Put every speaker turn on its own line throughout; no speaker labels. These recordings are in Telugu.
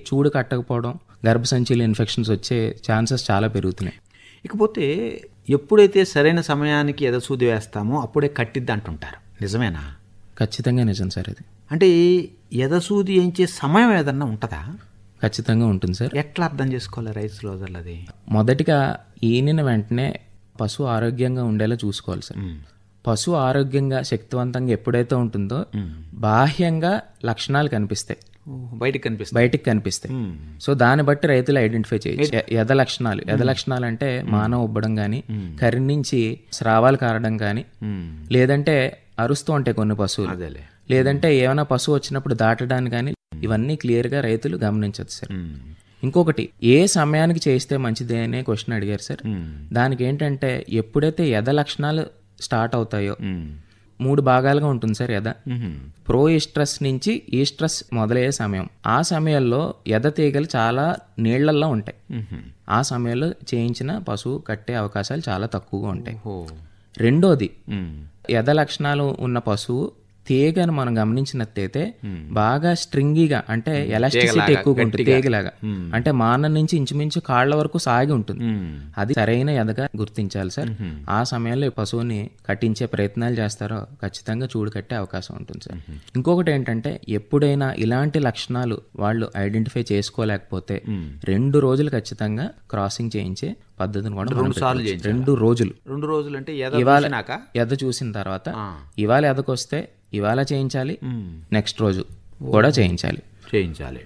చూడు కట్టకపోవడం గర్భసంచిలో ఇన్ఫెక్షన్స్ వచ్చే ఛాన్సెస్ చాలా పెరుగుతున్నాయి
ఇకపోతే ఎప్పుడైతే సరైన సమయానికి ఎదసూది వేస్తామో అప్పుడే కట్టిద్ది అంటుంటారు నిజమేనా
ఖచ్చితంగా నిజం సార్ ఇది
అంటే ఎదసూది వేయించే సమయం ఏదన్నా ఉంటుందా
ఖచ్చితంగా ఉంటుంది సార్
ఎట్లా అర్థం చేసుకోవాలి రైతు సోదరులు అది
మొదటిగా ఈనిన వెంటనే పశువు ఆరోగ్యంగా ఉండేలా చూసుకోవాలి సార్ పశువు ఆరోగ్యంగా శక్తివంతంగా ఎప్పుడైతే ఉంటుందో బాహ్యంగా లక్షణాలు కనిపిస్తాయి
ఓ, బయటికి కనిపిస్తుంది
బయటికి కనిపిస్తాయి సో దాన్ని బట్టి రైతులు ఐడెంటిఫై చేయొచ్చు ఎ- ఎద లక్షణాలు ఎద లక్షణాలు అంటే మానవ ఉబ్బడం కానీ కర్రి నుంచి స్రావాలు కారడం కానీ లేదంటే అరుస్తూ ఉంటాయి కొన్ని పశువులు
అదేలే
లేదంటే ఏమైనా పశువు వచ్చినప్పుడు దాటడానికి కానీ ఇవన్నీ క్లియర్గా రైతులు గమనించవచ్చు సార్ ఇంకొకటి ఏ సమయానికి చేస్తే మంచిది అనే క్వశ్చన్ అడిగారు సార్ దానికి ఏంటంటే ఎప్పుడైతే ఎద లక్షణాలు స్టార్ట్ అవుతాయో మూడు భాగాలుగా ఉంటుంది సార్ ఎద ప్రో ఈస్ట్రస్ నుంచి ఈస్ట్రస్ మొదలయ్యే సమయం ఆ సమయంలో ఎద తీగలు చాలా నీళ్లల్లో ఉంటాయి ఆ సమయంలో చేయించిన పశువు కట్టే అవకాశాలు చాలా తక్కువగా ఉంటాయి
ఓ
రెండోది ఎద లక్షణాలు ఉన్న పశువు తీగను మనం గమనించినట్టయితే బాగా స్ట్రింగీగా అంటే ఎలాస్టిసిటీ ఎక్కువగా ఉంటుంది తీగలాగా అంటే మానం నుంచి ఇంచుమించు కాళ్ళ వరకు సాగి ఉంటుంది అది సరైన ఎదగా గుర్తించాలి సార్ ఆ సమయంలో ఈ పశువుని కట్టించే ప్రయత్నాలు చేస్తారో ఖచ్చితంగా చూడు కట్టే అవకాశం ఉంటుంది సార్ ఇంకొకటి ఏంటంటే ఎప్పుడైనా ఇలాంటి లక్షణాలు వాళ్ళు ఐడెంటిఫై చేసుకోలేకపోతే రెండు రోజులు ఖచ్చితంగా క్రాసింగ్ చేయించే పద్ధతిని కూడా మనం
సార్లు
పెట్టుకోవచ్చు. రెండు రోజులు
రెండు రోజులు అంటే ఎద
ఇవాళ
చూసినాక
ఎద చూసిన తర్వాత ఇవాళ ఎదకొస్తే ఇవాళ చేయించాలి నెక్స్ట్ రోజు కూడా చేయించాలి
చేయించాలి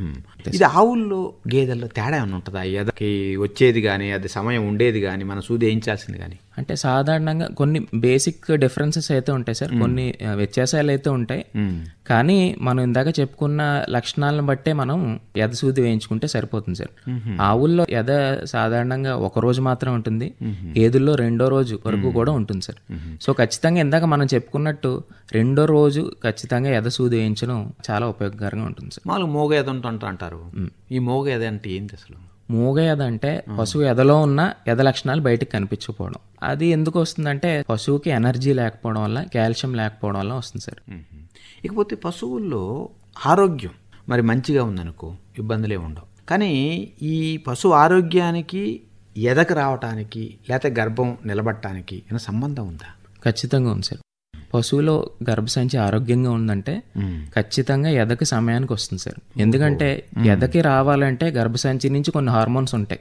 ఇది ఆవుల్లో గేదెల్లో తేడా ఏమైనా ఉంటుందా ఎదకి వచ్చేది కానీ అది సమయం ఉండేది కానీ మన సూది వేయించాల్సింది కానీ
అంటే సాధారణంగా కొన్ని బేసిక్ డిఫరెన్సెస్ అయితే ఉంటాయి సార్ కొన్ని ఆ, వ్యత్యాసాలు అయితే ఉంటాయి కానీ మనం ఇందాక చెప్పుకున్న లక్షణాలను బట్టే మనం ఎద సూది వేయించుకుంటే సరిపోతుంది సార్ ఆవుల్లో ఎద సాధారణంగా ఒక రోజు మాత్రం ఉంటుంది గేదెల్లో రెండో రోజు వరకు కూడా ఉంటుంది సార్ సో ఖచ్చితంగా ఇందాక మనం చెప్పుకున్నట్టు రెండో రోజు ఖచ్చితంగా ఎద సూది వేయించడం చాలా ఉపయోగకరంగా ఉంటుంది సార్
మామూలుగా మోగ ఎద ఉంటుంది అంటారు ఈ మోగ ఎద అంటే ఏంటి అసలు
మూగ ఎద అంటే పశువు ఎదలో ఉన్న ఎద లక్షణాలు బయటికి కనిపించకపోవడం అది ఎందుకు వస్తుందంటే పశువుకి ఎనర్జీ లేకపోవడం వల్ల కాల్షియం లేకపోవడం వల్ల వస్తుంది సార్
ఇకపోతే పశువుల్లో ఆరోగ్యం మరి మంచిగా ఉందనుకో ఇబ్బందులే ఉండవు కానీ ఈ పశువు ఆరోగ్యానికి ఎదకు రావటానికి లేకపోతే గర్భం నిలబడటానికి ఏమైనా సంబంధం ఉందా
ఖచ్చితంగా ఉంది సార్ పశువులో గర్భసంచి ఆరోగ్యంగా ఉందంటే ఖచ్చితంగా ఎదకి సమయానికి వస్తుంది సార్ ఎందుకంటే ఎదకి రావాలంటే గర్భసంచి నుంచి కొన్ని హార్మోన్స్ ఉంటాయి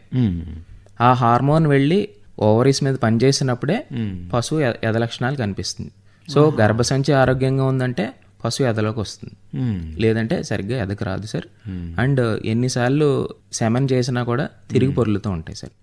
ఆ హార్మోన్ వెళ్ళి ఓవరీస్ మీద పనిచేసినప్పుడే పశువు ఎ- ఎద లక్షణాలు కనిపిస్తుంది సో గర్భసంచి ఆరోగ్యంగా ఉందంటే పశువు ఎదలోకి వస్తుంది లేదంటే సరిగ్గా ఎదకు రాదు సార్ అండ్ ఎన్నిసార్లు సెమన్ చేసినా కూడా తిరిగి పొర్లుతూ ఉంటాయి సార్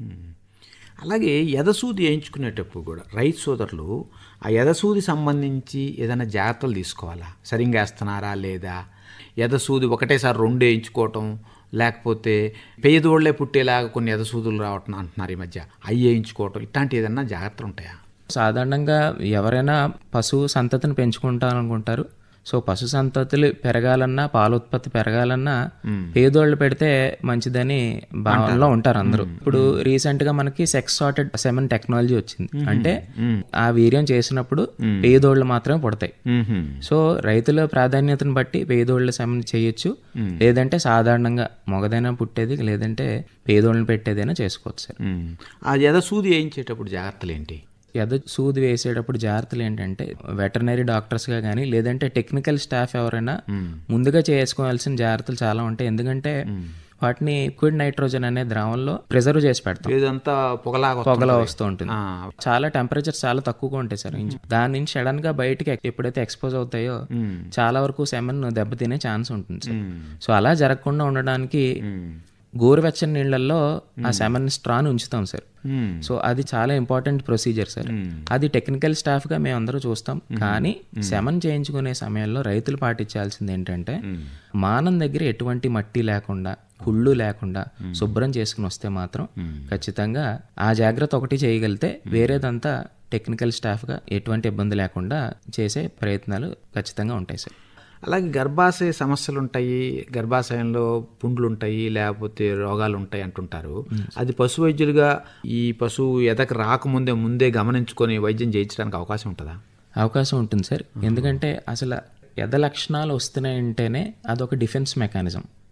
అలాగే ఎదసూది వేయించుకునేటప్పుడు కూడా రైతు సోదరులు ఆ ఎదసూది సంబంధించి ఏదైనా జాగ్రత్తలు తీసుకోవాలా సరిగ్గా వేస్తున్నారా లేదా ఎదసూది ఒకటేసారి రెండు వేయించుకోవటం లేకపోతే పేదోళ్లే పుట్టేలాగా కొన్ని ఎదసూదులు రావటం అంటున్నారు ఈ మధ్య అవి వేయించుకోవటం ఇట్లాంటి ఏదన్నా జాగ్రత్తలు ఉంటాయా
సాధారణంగా ఎవరైనా పశువు సంతతిని పెంచుకుంటారనుకుంటారు సో పశు సంతతులు పెరగాలన్నా పాల ఉత్పత్తి పెరగాలన్నా పేదోళ్ళు పెడితే మంచిదని భావనలో ఉంటారు అందరూ ఇప్పుడు రీసెంట్ గా మనకి సెక్స్ సార్టెడ్ సెమెన్ టెక్నాలజీ వచ్చింది అంటే ఆ వీర్యం చేసినప్పుడు పేదోళ్ళు మాత్రమే పుడతాయి సో రైతుల ప్రాధాన్యతను బట్టి పేదోళ్ళ సెమెన్ చేయొచ్చు లేదంటే సాధారణంగా మొగదైనా పుట్టేది లేదంటే పేదోళ్ళని పెట్టేదైనా చేసుకోవచ్చు సార్
ఆ ఎదసూది వేయించేటప్పుడు జాగ్రత్తలు ఏంటి
ఎద సూది వేసేటప్పుడు జాగ్రత్తలు ఏంటంటే వెటర్నరీ డాక్టర్స్గా కానీ లేదంటే టెక్నికల్ స్టాఫ్ ఎవరైనా ముందుగా చేసుకోవాల్సిన జాగ్రత్తలు చాలా ఉంటాయి ఎందుకంటే వాటిని లిక్విడ్ నైట్రోజన్ అనే ద్రావంలో ప్రిజర్వ్ చేసి పెడతాం
ఏదంతా పొగలాగా వస్తుంది.
పొగలో వస్తూ ఉంటుంది
ఆ,
చాలా టెంపరేచర్ చాలా తక్కువగా ఉంటాయి సార్ దాని నుంచి సడన్ గా బయటికి ఎప్పుడైతే ఎక్స్పోజ్ అవుతాయో చాలా వరకు సెమన్ దెబ్బతినే ఛాన్స్ ఉంటుంది సార్ సో అలా జరగకుండా ఉండడానికి గోరువెచ్చని నీళ్ళల్లో ఆ సెమన్ స్ట్రాన్ ఉంచుతాం సార్
మ్మ్.
సో అది చాలా ఇంపార్టెంట్ ప్రొసీజర్ సార్ అది టెక్నికల్ స్టాఫ్ గా మేము అందరూ చూస్తాం కానీ శమన్ చేయించుకునే సమయంలో రైతులు పాటించాల్సింది ఏంటంటే మానం దగ్గర ఎటువంటి మట్టి లేకుండా కుళ్ళు లేకుండా శుభ్రం చేసుకుని వస్తే మాత్రం ఖచ్చితంగా ఆ జాగ్రత్త ఒకటి చేయగలిగితే వేరేదంతా టెక్నికల్ స్టాఫ్గా ఎటువంటి ఇబ్బంది లేకుండా చేసే ప్రయత్నాలు ఖచ్చితంగా ఉంటాయి సార్
అలాగే గర్భాశయ సమస్యలు ఉంటాయి గర్భాశయంలో పుండ్లు ఉంటాయి లేకపోతే రోగాలు ఉంటాయి అంటుంటారు అది పశు వైద్యులుగా ఈ పశువు ఎదకు రాకముందే ముందే గమనించుకొని వైద్యం చేయించడానికి అవకాశం ఉంటుందా
అవకాశం ఉంటుంది సార్ ఎందుకంటే అసలు ఎద లక్షణాలు వస్తున్నాయంటేనే అదొక డిఫెన్స్ మెకానిజం